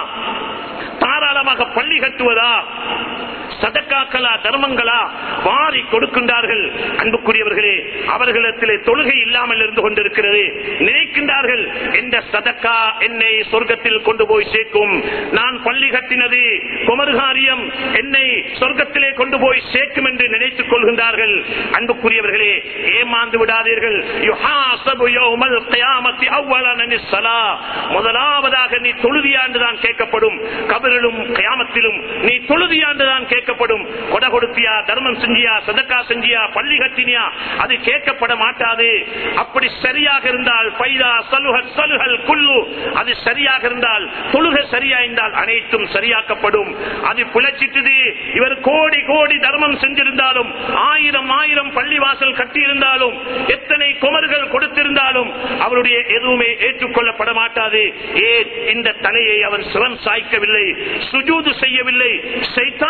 தாராளமாக பள்ளி கட்டுவதா சதக்காக்களா தர்மங்களா வாரி கொடுக்கின்றார்கள் அன்புக்குரியவர்களே அவர்களிடத்திலே தொழுகை இல்லாமல் இருந்து கொண்டிருக்கிறது நினைக்கின்றார்கள் எந்த சதக்கா என்னை சொர்க்கத்தில் கொண்டு போய் சேர்க்கும் நான் பள்ளி கட்டினது குமர்காரியம் என்னை சொர்க்கத்திலே கொண்டு போய் சேர்க்கும் என்று நினைத்துக் கொள்கின்றார்கள் அன்புக்குரியவர்களே ஏமாந்து விடாதீர்கள் யுஹாசபு யௌமல் கியாமத்தி அவ்வளன் அனிஸ்ஸலா. முதலாவதாக நீ தொழுதியாண்டுதான் கேட்கப்படும் கபரிலும் கயாமத்திலும் நீ தொழுதியாண்டுதான் கேட்கப்படும் கொடை கொடுத்தியா தர்மம் செஞ்சியா சதக்கா செஞ்சியா பள்ளி கட்டினியா அது கேட்கப்பட மாட்டாது அப்படி சரியாக இருந்தால் பைதா சலுகல் சலுகல் குல்லு அது சரியாக இருந்தால் தொழுக சரியா இருந்தால் அனைத்தும் சரியாக்கப்படும் அது பிழைச்சிட்டது இவர் கோடி கோடி தர்மம் செஞ்சிருந்தாலும் ஆயிரம் ஆயிரம் பள்ளிவாசல் கட்டியிருந்தாலும் எத்தனை குமர்கள் கொடுத்திருந்தாலும் அவருடைய எதுவுமே ஏற்றுக்கொள்ளப்பட மாட்டாது ஏன் இந்த தலையை அவன் சிரம் சாய்க்கவில்லை சுஜூது செய்யவில்லை சைத்தானை கூட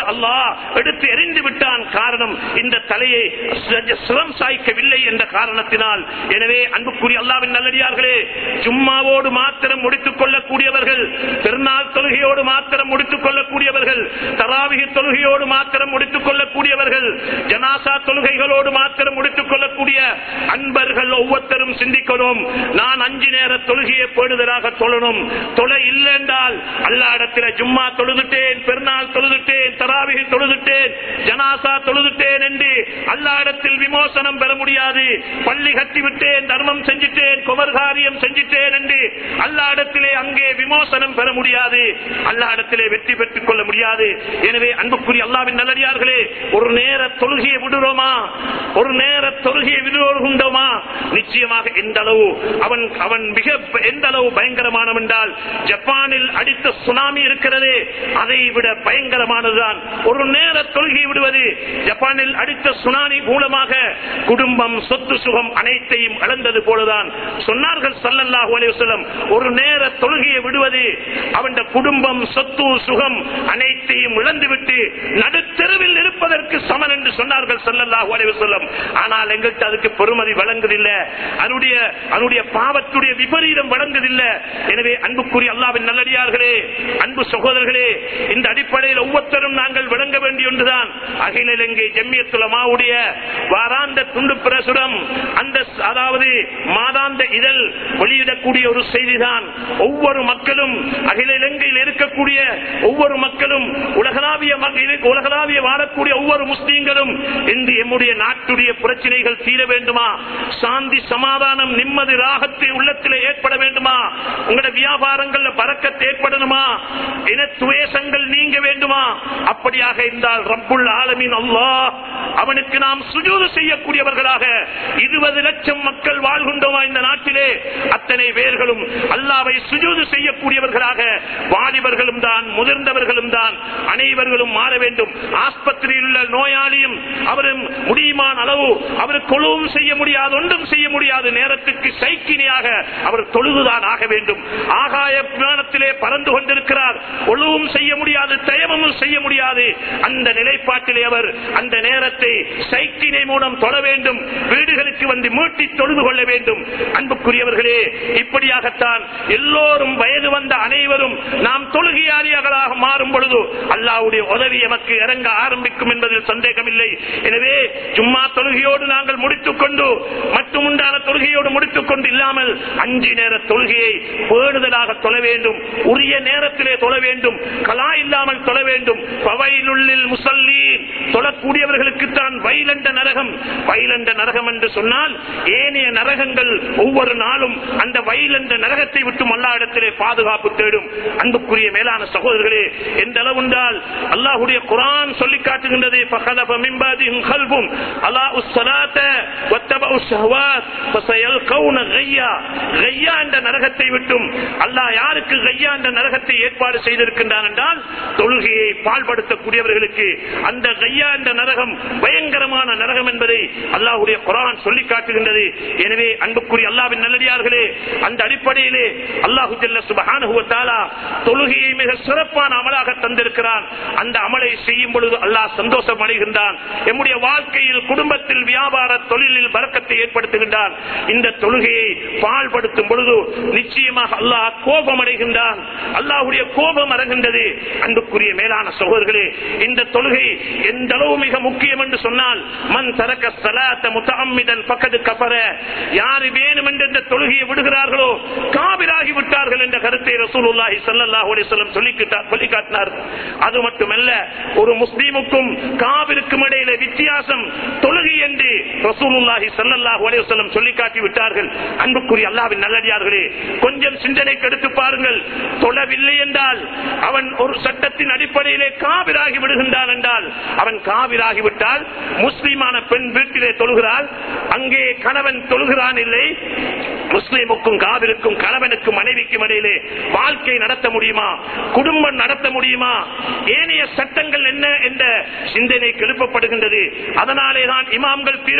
அல்லாஹ் எடுத்து எறிந்து விட்டான் காரணம் இந்த தலையை சிரம் சாய்க்கவில்லை என்ற காரணத்தினால் எனவே அன்புக்குரிய அல்லாவின் நல்லடியார்களே ஜும்மாவோடு மாத்திரம் முடித்துக் கொள்ளக்கூடியவர்கள் பெருநாள் தொழுகையோடு மாத்திரம் முடித்துக் கொள்ளக்கூடியவர்கள் தராவிக தொழுகையோடு மாத்திரம் முடித்துக் கொள்ளக்கூடியவர்கள் ஜனாசா தொழுகைகளோடு மாத்திரம் முடித்துக் கொள்ளக்கூடிய அன்பர்கள் ஒவ்வொருத்தரும் சிந்திக்கணும் நான் அஞ்சு நேர தொழுகையை பேடுதலாக தொழணும் தொலை இல்லை என்றால் அல்லாடத்தில் ஜும்மா தொழுதுட்டேன் பெருநாள் தொழுதுட்டேன் தராவிக தொழுதுட்டேன் ஜனாசா தொழுதுட்டேன் என்று அல்லாடத்தில் விமோசனம் பெற முடியாது பள்ளி கட்டி விட்டேன் தர்மம் செஞ்சுட்டேன் குமர்காரியம் செஞ்சுட்டேன் என்று அல்லாடத்திலே அங்கே விமோசனம் பெற முடியாது அல்லாடத்திலே வெற்றி பெற்றுக் கொள்ள முடியாது எனவே அன்புக்குரிய அல்லாவின் நல்லடியார்களே ஒரு நேர தொழுகையை விடுறோமா ஒரு நேர தொழுகையை விடுவோமா நிச்சயமாக எந்த அளவு அவன் அவன் மிக எந்த அளவு பயங்கரமானவன் என்றால் ஜப்பானில் அடித்த சுனாமி இருக்கிறதே அதை விட பயங்கரமானதுதான் ஒரு நேர தொழுகை விடுவது ஜப்பானில் அடித்த சுனாமி மூலமாக குடும்பம் சொத்து சுகம் அனைத்தையும் இழந்தது போலதான் சொன்னார்கள் சல்லல்லாஹு அலைஹி வஸல்லம் ஒரு நேர தொழுகையை விடுவது அவன் குடும்பம் சொத்து சுகம் அனைத்தையும் இழந்துவிட்டு நடுத்தெருவில் இருப்பதற்கு சமன் என்று சொன்னார்கள் சல்லல்லாஹு அலைஹி வஸல்லம் ஆனால் எங்களுக்கு அதுக்கு பெருமதி வழங்குதில்லை அதனுடைய அதனுடைய பாவத்துடைய விபரீதம் வழங்குதில்லை எனவே அன்புக்குரிய அல்லாவின் நல்லடியார்களே அன்பு சகோதரர்களே இந்த அடிப்படையில் ஒவ்வொருத்தரும் நாங்கள் விளங்க வேண்டிய ஒன்றுதான் அகில இலங்கை ஜம்மியத்துலமாவுடைய வாராந்த துண்டு பிரசுரம் அந்த அதாவது மாதாந்த இதழ் வெளியிடக்கூடிய ஒரு செய்திதான் ஒவ்வொரு மக்களும் அகில இலங்கையில் இருக்கக்கூடிய ஒவ்வொரு மக்களும் உலகளாவிய மக்க- உலகளாவிய வாழக்கூடிய ஒவ்வொரு முஸ்லீம்களும் இன்று எம்முடைய நாட்டுடைய பிரச்சனைகள் தீர வேண்டுமா சாந்தி சமாதானம் நிம்மதி ராகத்தை உள்ளத்திலே ஏற்பட வேண்டுமா உங்களுடைய வியாபாரங்கள்ல பறக்கத்து ஏற்படணுமா இன துவேஷங்கள் நீங்க வேண்டுமா அப்படியாக இருந்தால் ரப்புல் ஆலமீன் அல்லாஹ் அவனுக்கு நாம் சுஜூது செய்யக்கூடியவர்களாக இருபது லட்சம் மக்கள் வாழ்கின்றோமா இந்த நாட்டிலே அத்தனை பேர்களும் அல்லாவை சுஜூது செய்யக்கூடியவர்களாக வாலிபர்களும் தான் முதிர்ந்தவர்களும் தான் அனைவர்களும் மாற வேண்டும் ஆஸ்பத்திரியில் உள்ள நோயாளியும் அவரும் முடியுமான அளவு அவர் கொழுவும் செய்ய முடியாது ஒன்றும் செய்ய முடியாது நேரத்துக்கு சைக்கினியாக அவர் தொழுதுதான் ஆக வேண்டும் ஆகாய விமானத்திலே பறந்து கொண்டிருக்கிறார் ஒழுவும் செய்ய முடியாது தயமும் செய்ய முடியாது அந்த நிலைப்பாட்டிலே அவர் அந்த நேரத்தை சைக்கினை மூலம் தொழ வேண்டும் வீடுகளுக்கு வந்து மீட்டி தொழுது கொள்ள வேண்டும் அன்புக்குரியவர்களே இப்படியாகத்தான் எல்லோரும் வயது வந்த அனைவரும் நாம் தொழுகையாளியாக மாறும் பொழுது அல்லாவுடைய உதவி எமக்கு இறங்க ஆரம்பிக்கும் என்பதில் சந்தேகமில்லை எனவே சும்மா தொழுகையோடு நாங்கள் முடித்துக் கொண்டு மற்றும் உண்டான தொழுகையோடு முடித்துக் கொண்டு இல்லாமல் அஞ்சு நேர தொழுகையை பேணுதலாக தொழ வேண்டும் உரிய நேரத்திலே தொழ வேண்டும் கலா இல்லாமல் தொழ வேண்டும் பவையிலுள்ளில் முசல்லீன் தொழக்கூடியவர்களுக்கு தான் வைலண்ட நரகம் வைலண்ட நரகம் என்று சொன்னால் ஏனைய நரகங்கள் ஒவ்வொரு நாளும் அந்த வைலண்ட நரகத்தை விட்டு அல்லா இடத்திலே பாதுகாப்பு தேடும் அன்புக்குரிய மேலான சகோதரர்களே எந்த அளவு என்றால் அல்லாஹுடைய குரான் சொல்லி காட்டுகின்றது فخلف من بعدهم خلف أضاعوا الصلاة واتبعوا الشهوات فسيلقون غيا غيا என்ற நரகத்தை விட்டும் அல்லாஹ் யாருக்கு கையா என்ற நரகத்தை ஏற்பாடு செய்திருக்கின்றான் என்றால் தொழுகையை பால்படுத்தக்கூடியவர்களுக்கு அந்த கையா என்ற நரகம் பயங்கரமான நரகம் என்பதை அல்லாஹுடைய குரான் சொல்லி காட்டுகின்றது எனவே அன்புக்குரிய அல்லாவின் நல்லடியார்களே அந்த அடிப்படையிலே அல்லாஹு ஜல்ல சுபஹானஹு வ தஆலா தொழுகையை மிக சிறப்பான அமலாக தந்திருக்கிறான் அந்த அமலை செய்யும் பொழுது அல்லாஹ் சந்தோஷம் அடைகின்றான் எம்முடைய வாழ்க்கையில் குடும்பத்தில் வியாபார தொழிலில் பறக்கத்தை ஏற்படுத்துகின்றான் இந்த தொழுகையை பால்படுத்தும் பொழுது நிச்சயமாக அல்லாஹ் கோபம் அடைகின்றான் அல்லாஹுடைய கோபம் அடங்கின்றது அன்புக்குரிய மேலான சகோதரர்களே இந்த தொழுகை எந்த அளவு மிக முக்கியம் என்று சொன்னால் மண் தரக்க சலாத்த முத்தமிதன் பக்கத்து கபர யாரு வேணும் என்று இந்த தொழுகையை விடுகிறார்களோ காபிராகி விட்டார்கள் என்ற கருத்தை ரசூலுல்லாஹி ஸல்லல்லாஹு அலைஹி வஸல்லம் சொல்லி சொல்லி காட்டினார் அது மட்டுமல்ல ஒரு முஸ்லீமுக்கும் காவிருக்கும் இடையில வித்தியாசம் தொழுகை என்று ரசூலுல்லாஹி ஸல்லல்லாஹு அலைஹி வஸல்லம் சொல்லி காட்டி விட்டார்கள் அன்புக்குரிய அல்லாஹ்வின் நல்லடியார்களே கொஞ்சம் சிந்தனைக்கு எடுத்து பாருங்கள் தொழவில்லை என்றால் அவன் ஒரு சட்டத்தின் அடிப்படையிலே காவிராகி விடுகின்றான் என்றால் அவன் காவிராகி விட்டால் முஸ்லிமான பெண் வீட்டிலே தொழுகிறாள் அங்கே கணவன் தொழுகிறான் இல்லை முஸ்லிமுக்கும் காவிருக்கும் கணவனுக்கும் மனைவிக்கும் இடையிலே வாழ்க்கை நடத்த முடியுமா குடும்பம் நடத்த முடியுமா ஏனைய சட்டங்கள் என்ன என்ற சிந்தனைக்கு எழுப்பப்படுகின்றது அதனாலே தான் இமாம்கள் தீர்ப்பு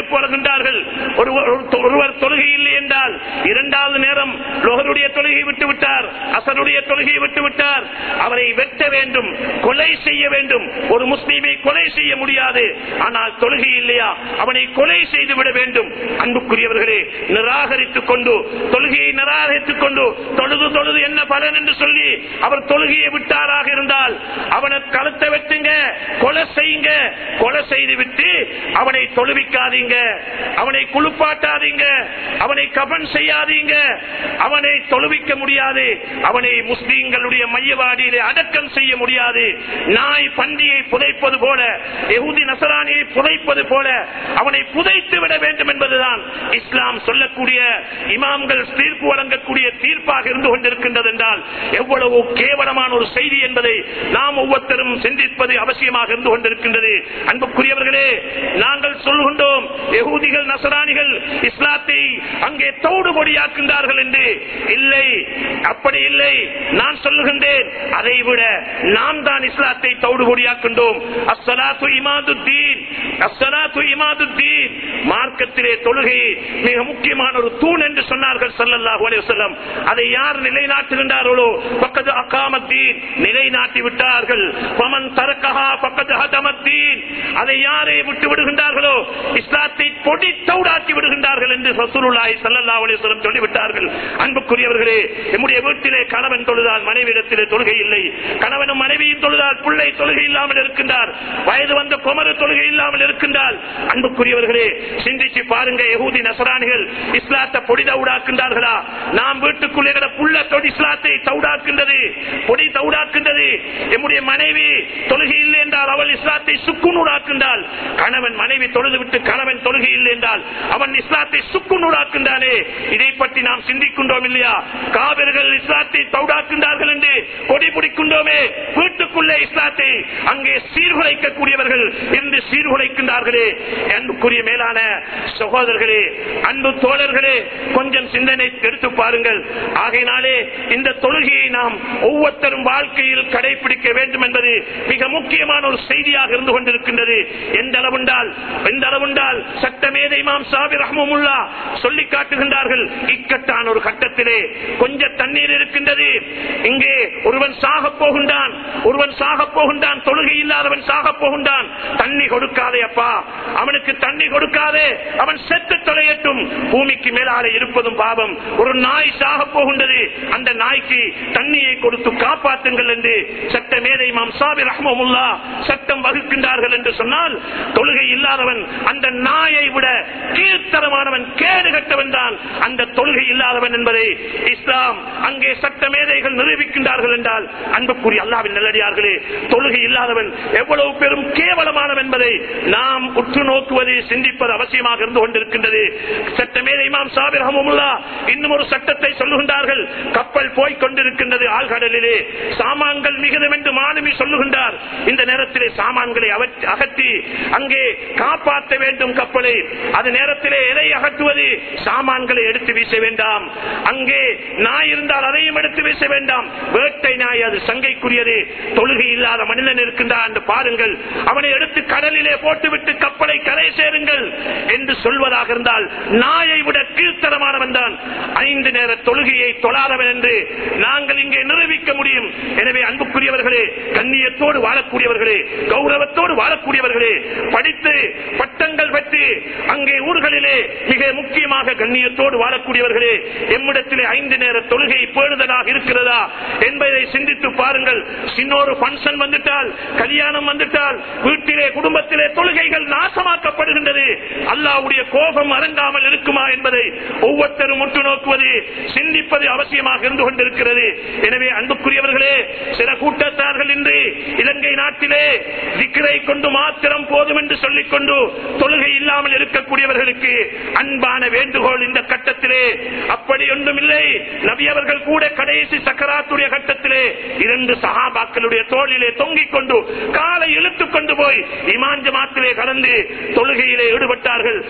தீர்ப்பு வழங்குகின்றார்கள் ஒருவர் ஒருவர் தொழுகை இல்லை என்றால் இரண்டாவது நேரம் லோகருடைய தொழுகை விட்டு விட்டார் அசருடைய தொழுகையை விட்டு விட்டார் அவரை வெட்ட வேண்டும் கொலை செய்ய வேண்டும் ஒரு முஸ்லீமை கொலை செய்ய முடியாது ஆனால் தொழுகை இல்லையா அவனை கொலை செய்து விட வேண்டும் அன்புக்குரியவர்களே நிராகரித்துக் கொண்டு தொழுகையை நிராகரித்துக் கொண்டு தொழுது தொழுது என்ன பலன் என்று சொல்லி அவர் தொழுகையை விட்டாராக இருந்தால் அவனை கழுத்தை வெட்டுங்க கொலை செய்யுங்க கொலை செய்து விட்டு அவனை தொழுவிக்காதீங்க அவனை குளிப்பாட்டாதீங்க அவனை கபன் செய்யாதீங்க அவனை தொழுவிக்க முடியாது அவனை முஸ்லீம்களுடைய மையவாடியிலே அடக்கம் செய்ய முடியாது நாய் பண்டியை புதைப்பது போல எகுதி நசராணியை புதைப்பது போல அவனை புதைத்து விட வேண்டும் என்பதுதான் இஸ்லாம் சொல்லக்கூடிய இமாம்கள் தீர்ப்பு வழங்கக்கூடிய தீர்ப்பாக இருந்து கொண்டிருக்கின்றது என்றால் எவ்வளவு கேவலமான ஒரு செய்தி என்பதை நாம் ஒவ்வொருத்தரும் சிந்திப்பது அவசியமாக இருந்து கொண்டிருக்கின்றது அன்புக்குரியவர்களே நாங்கள் சொல்கின்றோம் யகூதிகள் நசராணிகள் இஸ்லாத்தை அங்கே தோடு கொடியாக்கின்றார்கள் என்று இல்லை அப்படி இல்லை நான் சொல்லுகின்றேன் அதை விட நாம் தான் இஸ்லாத்தை தோடு கொடியாக்கின்றோம் அஸ்ஸலாத்து இமாதுத்தீன் அஸ்ஸலாத்து இமாதுத்தீன் மார்க்கத்திலே தொழுகை மிக முக்கியமான ஒரு தூண் என்று சொன்னார்கள் ஸல்லல்லாஹு அலைஹி வஸல்லம் அதை யார் நிலைநாட்டுகின்றார்களோ பக்கத்து அகாமத்தீன் நிலைநாட்டி விட்டார்கள் பமன் தரக்கஹா பக்கத்து ஹதமத்தீன் அதை யாரை விட்டு விடுகின்றார்களோ இஸ்லாத்தை பொடி தௌடாக்கி விடுகின்றார்கள் என்று ரசூலுல்லாஹி ஸல்லல்லாஹு அலைஹி வஸல்லம் சொல்லிவிட்டார்கள் அன்புக்குரியவர்களே நம்முடைய வீட்டிலே கணவன் தொழுதால் மனைவியிடத்திலே தொழுகை இல்லை கணவனும் மனைவியும் தொழுதால் பிள்ளை தொழுகை இல்லாமல் இருக்கின்றார் வயது வந்த குமர தொழுகை இல்லாமல் இருக்கின்றால் அன்புக்குரியவர்களே சிந்திச்சு பாருங்க யகூதி நசராணிகள் இஸ்லாத்தை பொடி தௌடாக்கின்றார்களா நாம் வீட்டுக்குள்ளே புள்ள தொடி இஸ்லாத்தை தௌடாக்கின்றது பொடி தௌடாக்கின்றது நம்முடைய மனைவி தொழுகை இல்லை என்றால் அவள் இஸ்லாத்தை சுக்குநூறாக்கின்றாள் கணவன் மனைவி தொழுது விட்டு கணவன் தொழுகை இல்லை என்றால் அவன் இஸ்லாத்தை சுக்குநூறாக்கின்றானே இதை பற்றி நாம் சிந்திக்கின்றோம் இல்லையா காவிர்கள் இஸ்லாத்தை தௌடாக்கின்றார்கள் என்று கொடி பிடிக்கின்றோமே வீட்டுக்குள்ளே இஸ்லாத்தை அங்கே சீர்குலைக்கக்கூடியவர்கள் இருந்து சீர்குலைக்கின்றார்களே அன்புக்குரிய மேலான சகோதரர்களே அன்பு தோழர்களே கொஞ்சம் சிந்தனை எடுத்து பாருங்கள் ஆகையினாலே இந்த தொழுகையை நாம் ஒவ்வொருத்தரும் வாழ்க்கையில் கடைபிடிக்க வேண்டும் என்பது மிக முக்கியமான ஒரு செய்தியாக இருந்து கொண்டிருக்கின்றது எந்த அளவுண்டால் எந்த அளவுண்டால் சட்டமேதை மாம் சாபி ரஹமுல்லா சொல்லி காட்டுகின்றார்கள் இக்கட்டான ஒரு கட்டத்திலே கொஞ்சம் தண்ணீர் இருக்கின்றது இங்கே ஒருவன் சாக போகின்றான் ஒருவன் சாக போகின்றான் தொழுகை இல்லாதவன் சாக போகின்றான் தண்ணி கொடுக்காதே அப்பா அவனுக்கு தண்ணி கொடுக்காதே அவன் செத்து தொலையட்டும் பூமிக்கு மேலாலே இருப்பதும் பாவம் ஒரு நாய் சாக போகின்றது அந்த நாய்க்கு தண்ணியை கொடுத்து காப்பாற்றுங்கள் என்று சட்ட மேதை மாம் சாபி ரஹமுல்லா சட்டம் வகுக்கின்றார்கள் என்று சொன்னால் தொழுகை இல்லாதவன் அந்த நாயை விட கீழ்த்தரமானவன் கேடு கட்டவன் தான் அந்த தொழுகை இல்லாதவன் என்பதை இஸ்லாம் அங்கே சட்ட மேதைகள் நிரூபிக்கின்றார்கள் என்றால் அன்புக்குரிய அல்லாவின் நல்லடியார்களே தொழுகை இல்லாதவன் எவ்வளவு பெரும் கேவலமானவன் என்பதை நாம் உற்று நோக்குவது சிந்திப்பது அவசியமாக இருந்து கொண்டிருக்கின்றது சட்டமேதை இமாம் சாபிர் ரஹமுல்லா இன்னும் ஒரு சட்டத்தை சொல்லுகின்றார்கள் கப்பல் போய் கொண்டிருக்கின்றது ஆழ்கடலிலே சாமான்கள் மிகுதம் என்று மாலுமி சொல்லுகின்றார் இந்த நேரத்திலே சாமான்களை அவற்- அகற்றி அங்கே காப்பாற்ற வேண்டும் கப்பலை அது நேரத்திலே எதை அகற்றுவது சாமான்களை எடுத்து வீச வேண்டாம் அங்கே நாய் இருந்தால் அதையும் எடுத்து வீச வேண்டாம் வேட்டை நாய் அது சங்கைக்குரியது தொழுகை இல்லாத மனிதன் இருக்கின்றான் என்று பாருங்கள் அவனை எடுத்து கடலிலே போட்டுவிட்டு கப்பலை கரை சேருங்கள் என்று சொல்வதாக இருந்தால் நாயை விட கீழ்த்தரமானவன் தான் ஐந்து நேர தொழுகையை தொழாதவன் என்று நாங்கள் இங்கே நிரூபிக்க முடியும் எனவே அன்புக்குரியவர்களே கண்ணியத்தோடு வாழக்கூடியவர்களே கௌரவத்தோடு வாழக்கூடியவர்களே படித்து பட்டங்கள் பெற்று அங்கே ஊர்களிலே மிக முக்கியமாக கண்ணியத்தோடு வாழக்கூடியவர்களே எம்மிடத்திலே ஐந்து நேர தொழுகை பேணுதலாக இருக்கிறதா என்பதை சிந்தித்து பாருங்கள் சின்னொரு பங்கன் வந்துட்டால் கல்யாணம் வந்துட்டால் வீட்டிலே குடும்பத்திலே தொழுகைகள் நாசமாக்கப்படுகின்றது அல்லாவுடைய கோபம் அரங்காமல் இருக்குமா என்பதை ஒவ்வொருத்தரும் உற்று நோக்குவது சிந்திப்பது அவசியமாக இருந்து கொண்டிருக்கிறது எனவே அன்புக்குரியவர்களே சில கூட்டத்தார்கள் இன்று இலங்கை நாட்டிலே திக்கரை கொண்டு மாத்திரம் போதும் என்று சொல்லிக் கொண்டு தொழுகை இல்லாமல் இருக்கக்கூடியவர்களுக்கு அன்பான வேண்டுகோள் இந்த கட்டத்திலே அப்படி ஒன்றும் இல்லை நபி அவர்கள் கூட கடைசி சக்கராத்துடைய கட்டத்திலே இரண்டு சகாபாக்களுடைய தோளிலே தொங்கிக் கொண்டு காலை இழுத்துக் கொண்டு போய் இமான் ஜமாத்திலே கலந்து தொழுகையிலே ஈடுபட்டார்கள்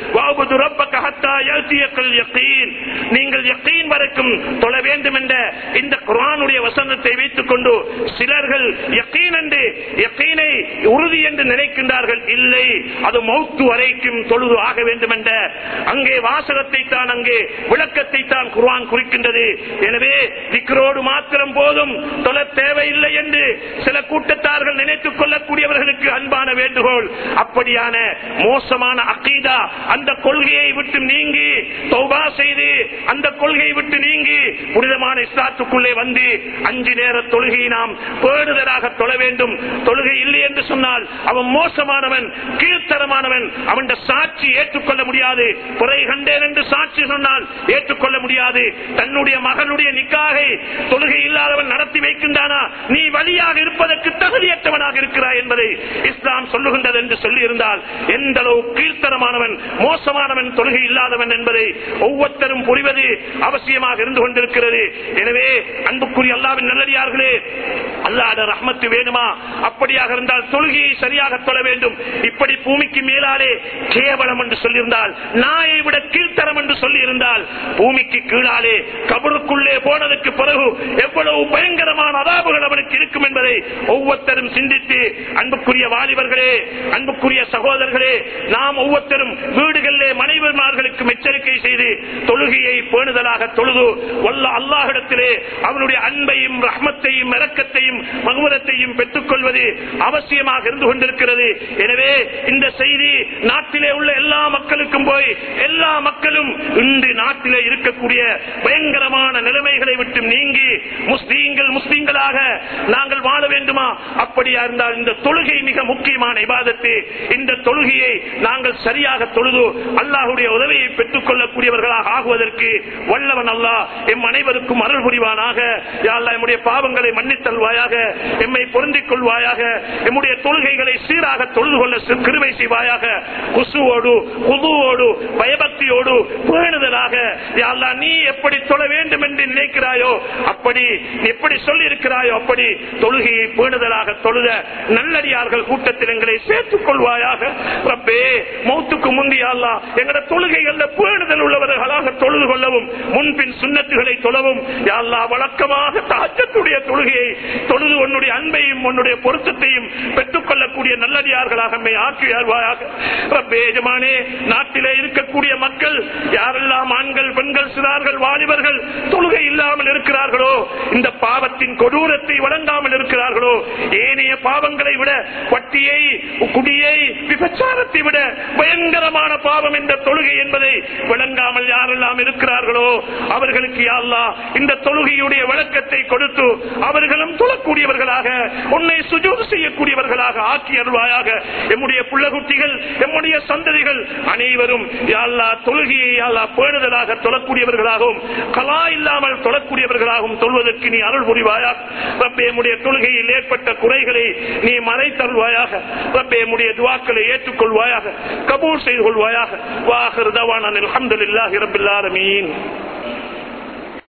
வஅபுது ரப்பக ஹத்தா யஅதியக்கல் யகீன் நீங்கள் யகீன் வரைக்கும் தொழ வேண்டும் என்ற இந்த குர்ஆனுடைய வசனத்தை வைத்துக் கொண்டு சிலர்கள் யகீன் என்று யகீனை உறுதி என்று நினைக்கின்றார்கள் இல்லை அது மௌத்து வரைக்கும் தொழுது ஆக வேண்டும் என்ற அங்கே வாசகத்தை தான் அங்கே விளக்கத்தை தான் குர்ஆன் குறிக்கின்றது எனவே திக்ரோடு மாத்திரம் போதும் தொழ தேவையில்லை என்று சில கூட்டத்தார்கள் நினைத்துக் கொள்ளக்கூடியவர்களுக்கு அன்பான வேண்டுகோள் அப்படியான மோசமான அகீதா அந்த கொள்கையை விட்டு நீங்கி தௌபா செய்து அந்த கொள்கையை விட்டு நீங்கி புனிதமான இஸ்லாத்துக்குள்ளே வந்து அஞ்சு நேர தொழுகையை நாம் பேணுதலாக தொழ வேண்டும் தொழுகை இல்லை என்று சொன்னால் அவன் மோசமானவன் கீழ்த்தரமானவன் அவன் சாட்சி ஏற்றுக்கொள்ள முடியாது குறை கண்டேன் என்று சாட்சி சொன்னால் ஏற்றுக்கொள்ள முடியாது தன்னுடைய மகனுடைய நிக்காகை தொழுகை இல்லாதவன் நடத்தி வைக்கின்றானா நீ வழியாக இருப்பதற்கு தகுதியற்றவனாக இருக்கிறாய் என்பதை இஸ்லாம் சொல்லுகின்றது என்று சொல்லி இருந்தால் எந்த அளவு கீழ்த்தரமானவன் மோசமானவன் தொழுகை இல்லாதவன் என்பதை ஒவ்வொருத்தரும் புரிவது அவசியமாக இருந்து கொண்டிருக்கிறது எனவே அன்புக்குரிய அல்லாவின் நல்லடியார்களே அல்லாத ரஹ்மத்து வேணுமா அப்படியாக இருந்தால் தொழுகையை சரியாக தொழ வேண்டும் இப்படி பூமிக்கு மேலாலே கேவலம் என்று சொல்லியிருந்தால் நாயை விட கீழ்த்தரம் என்று சொல்லி இருந்தால் பூமிக்கு கீழாலே கபருக்குள்ளே போனதுக்கு பிறகு எவ்வளவு பயங்கரமான அதாபுகள் அவனுக்கு இருக்கும் என்பதை ஒவ்வொருத்தரும் சிந்தித்து அன்புக்குரிய வாலிபர்களே அன்புக்குரிய சகோதரர்களே நாம் ஒவ்வொருத்தரும் வீடுகளிலே மனைவிமார்களுக்கு எச்சரிக்கை செய்து தொழுகையை பேணுதலாக தொழுது வல்ல அல்லாஹிடத்திலே அவனுடைய அன்பையும் ரஹ்மத்தையும் இரக்கத்தையும் மகுமரத்தையும் பெற்றுக் கொள்வது அவசியமாக இருந்து கொண்டிருக்கிறது எனவே இந்த செய்தி நாட்டிலே உள்ள எல்லா மக்களுக்கும் போய் எல்லா மக்களும் இன்று நாட்டிலே இருக்கக்கூடிய பயங்கரமான நிலைமைகளை விட்டு நீங்கி முஸ்லீம்கள் முஸ்லீம்களாக நாங்கள் வாழ வேண்டுமா அப்படியா இருந்தால் இந்த தொழுகை மிக முக்கியமான இபாதத்து இந்த தொழுகையை நாங்கள் சரியாக தொழுது அல்லாஹுடைய உதவியை பெற்றுக் கொள்ளக்கூடியவர்களாக ஆகுவதற்கு வல்லவன் அல்லாஹ் எம் அனைவருக்கும் அருள் புரிவானாக யா அல்லாஹ் எம்முடைய பாவங்களை மன்னித்தல்வாயாக எம்மை பொருந்திக் கொள்வாயாக எம்முடைய தொழுகைகளை சீராக தொழுது கொள்ள சி- கிருபை செய்வாயாக குசுவோடு குதுவோடு பயபக்தியோடு பேணுதலாக யா அல்லாஹ் நீ எப்படி தொழ வேண்டும் என்று நினைக்கிறாயோ அப்படி நீ எப்படி சொல்லி இருக்கிறாயோ அப்படி தொழுகையை பேணுதலாக தொழுத நல்லடியார்கள் கூட்டத்தில் எங்களை சேர்த்துக் கொள்வாயாக ரப்பே மௌத்துக்கு முந்தைய அல்லா எங்களோட தொழுகைகள்ல பேணுதல் உள்ளவர்களாக தொழுது கொள்ளவும் முன்பின் சுண்ணத்துகளை தொழவும் யா அல்லாஹ் வழக்கமாக தாஜத்துடைய தொழுகையை தொழுது உன்னுடைய அன்பையும் உன்னுடைய பொருத்தத்தையும் பெற்றுக் கொள்ளக்கூடிய நல்லடியார்களாக நம்மை ஆக்கியாழ்வாயாக ரப்பே எஜமானே நாட்டிலே இருக்கக்கூடிய மக்கள் யாரெல்லாம் ஆண்கள் பெண்கள் சிறார்கள் வாலிபர்கள் தொழுகை இல்லாமல் இருக்கிறார்களோ இந்த பாவத்தின் கொடூரத்தை வழங்காமல் இருக்கிறார்களோ ஏனைய பாவங்களை விட வட்டியை குடியை விபச்சாரத்தை விட பயங்கரமான பாவம் இந்த தொழுகை என்பதை விளங்காமல் யாரெல்லாம் இருக்கிறார்களோ அவர்களுக்கு யா அல்லாஹ் இந்த தொழுகையுடைய விளக்கத்தை கொடுத்து அவர்களும் தொழக்கூடியவர்களாக உன்னை சுஜூது செய்யக்கூடியவர்களாக ஆக்கி அருள்வாயாக எம்முடைய புள்ளகுட்டிகள் எம்முடைய சந்ததிகள் அனைவரும் யா அல்லாஹ் தொழுகையை யா அல்லாஹ் பேணுதலாக தொழக்கூடியவர்களாகவும் கலா இல்லாமல் தொழக்கூடியவர்களாகவும் தொழுவதற்கு நீ அருள் புரிவாயாக ரப்பே எம்முடைய தொழுகையில் ஏற்பட்ட குறைகளை நீ மறைத்தருள்வாயாக ரப்பே எம்முடைய துவாக்களை ஏற்றுக்கொள்வாயாக கபூர் செய்து கொள்வாயாக வாஹர் தவான அல்ஹம்துலில்லாஹி ரப்பில் ஆலமீன்